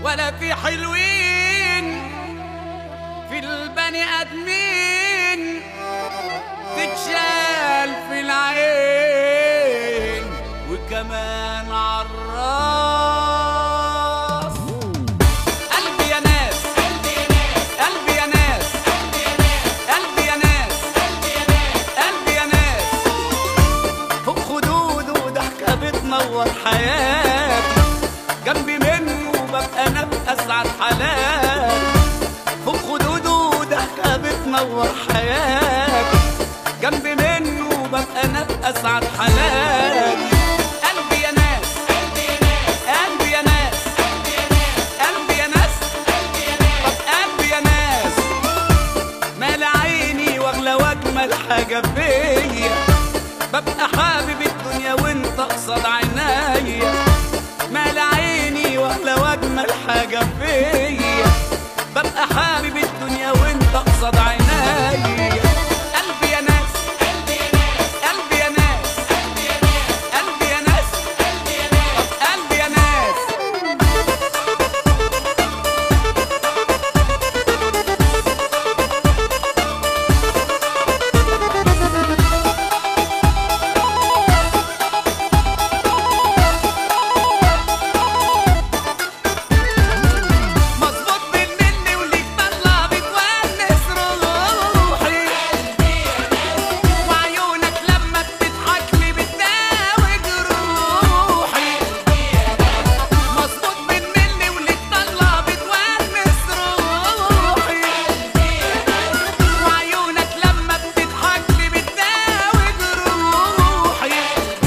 ولا في حلوين في البني ادمين تتشال في العين وكمان عالراس قلبي يا ناس قلبي يا ناس قلبي يا ناس قلبي يا ناس فوق خدود وضحكة بتنور حياتي جنبي منه ببقى انا بأسعد حالاتي فوق خدوده وضحكة بتنور حياتي جنبي منه ببقى انا بأسعد حالاتي قلبي يا ناس قلبي يا ناس قلبي يا ناس طب قلبي يا ناس مال عيني واغلى واجمل حاجة فيا ببقى حابب الدنيا وانت قصاد عينيا مال عيني واغلى واجمل حاجة فيا ببقى حابب الدنيا وانت قصاد عينيا قلبي يا ناس قلبي يا ناس قلبي يا ناس طب قلبي يا ناس مظبوط بالملي وليك طلع بتونس روحي وعيونك لما بتضحك لي بتداوي جروحي مظبوط بالملي وليك طلع بتونس روحي وعيونك لما بتضحك لي بتداوي جروحي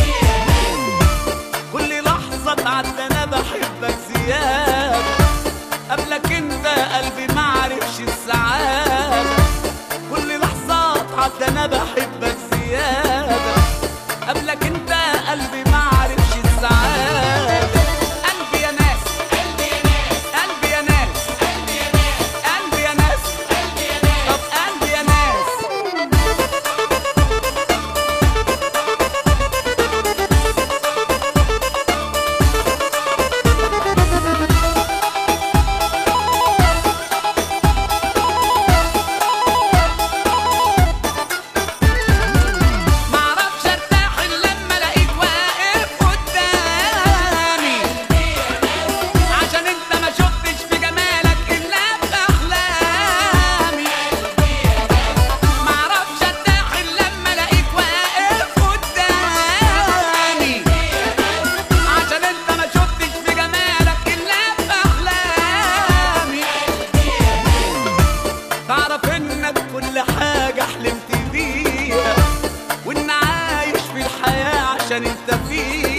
كل لحظة تعدى أنا بحبك زيادة قبلك أنت قلبي معرفش السعادة كل لحظة تعدى أنا بحبك زيادة قبلك أنت قلبي معرفش السعادة قلبي يا ناس قلبي يا ناس قلبي يا ناس طب قلبي يا ناس معرفش ارتاح الا لما الاقيك واقف قدامي عشان انت ما شفتش في جمالك الا في احلامي معرفش ارتاح الا لما الاقيك واقف قدامي عشان انت ما شفتش في جمالك الا في احلامي تعرف انك كل حاجة حلمت بيها وان عايش في الحياة عشان انت فيها